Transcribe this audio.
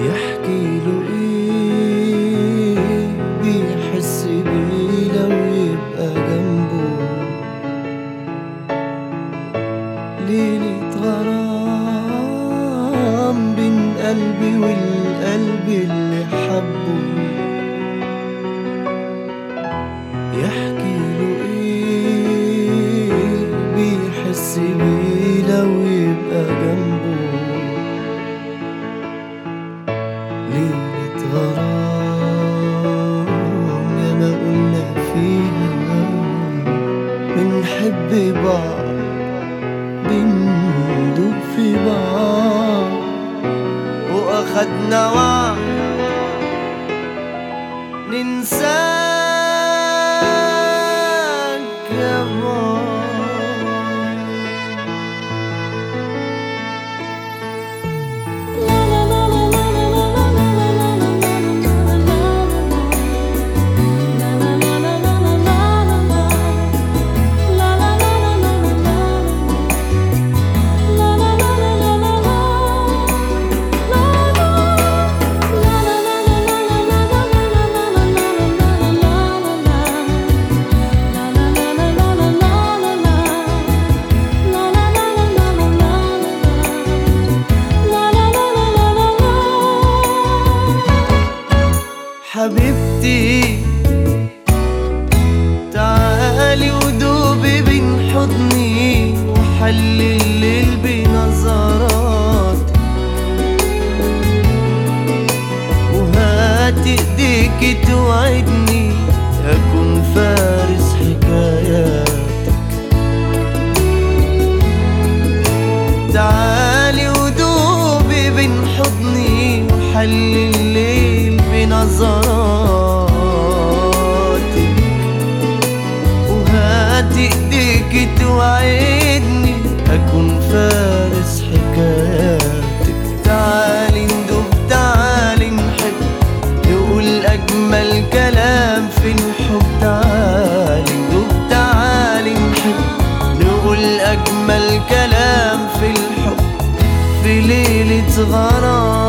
يحكي له ايه بيحس بيه لو يبقى جنبه ليلة غرام بين قلبي والقلب اللي حبه يحكي له ايه بيحس بيه لو يبقى جنبه ليلة غرام يا ما قلنا فيها بنحب بعض بندوب في بعض واخدنا وعد ننساك يا بعض حبيبتي تعالي ودوبي بين حضني وحلي الليل بنظرات وهاتي ايديكي توعدني اكون فارس حكاياتك تعالي ودوبي بين حضني وحلي الليل بنظراتك وهاتي ايديك توعدني اكون فارس حكاياتك تعالي ندوب تعالي نحب نقول اجمل كلام في الحب تعالي ندوب تعالي نحب نقول اجمل كلام في الحب في ليلة غرام